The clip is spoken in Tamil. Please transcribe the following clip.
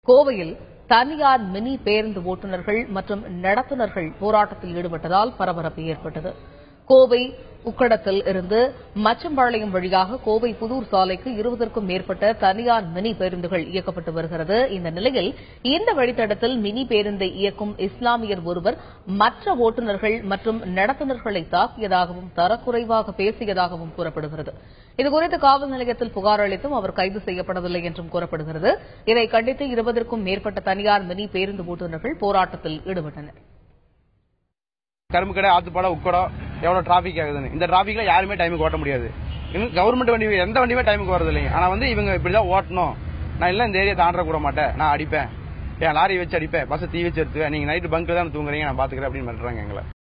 கோவையில் தனியார் மினி பேருந்து ஓட்டுநர்கள் மற்றும் நடத்துனர்கள் போராட்டத்தில் ஈடுபட்டதால் பரபரப்பு ஏற்பட்டது கோவை உக்கடத்தில் இருந்து மச்சம்பாளையம் வழியாக கோவை புதூர் சாலைக்கு இருபதற்கும் மேற்பட்ட தனியார் மினி பேருந்துகள் இயக்கப்பட்டு வருகிறது இந்த நிலையில் இந்த வழித்தடத்தில் மினி பேருந்தை இயக்கும் இஸ்லாமியர் ஒருவர் மற்ற ஓட்டுநர்கள் மற்றும் நடத்துனர்களை தாக்கியதாகவும் தரக்குறைவாக பேசியதாகவும் கூறப்படுகிறது இதுகுறித்து காவல் நிலையத்தில் புகார் அளித்தும் அவர் கைது செய்யப்படவில்லை என்றும் கூறப்படுகிறது இதை கண்டித்து இருபதற்கும் மேற்பட்ட தனியார் மினி பேருந்து ஓட்டுநர்கள் போராட்டத்தில் ஈடுபட்டனர் கரும்பு கடை ஆத்துப்பாடம் உக்கடம் எவ்வளவு டிராபிக் ஆகுதுன்னு இந்த டிராபிக்ல யாருமே டைமுக்கு ஓட்ட முடியாது இன்னும் கவர்மெண்ட் வண்டி எந்த வண்டியுமே டைமுக்கு வரது இல்லைங்க ஆனா வந்து இவங்க இப்படிதான் ஓட்டணும் நான் இல்ல இந்த ஏரியா தாண்ட கூட மாட்டேன் நான் அடிப்பேன் என் லாரி வச்சு அடிப்பேன் பஸ் தீ வச்சு எடுத்துவேன் நீங்க நைட்டு பங்க்ல தான் தூங்குறீங்க நான் பாத்துக்கிறேன் அப்படின்னு மிரட்டுறாங்க எங்களை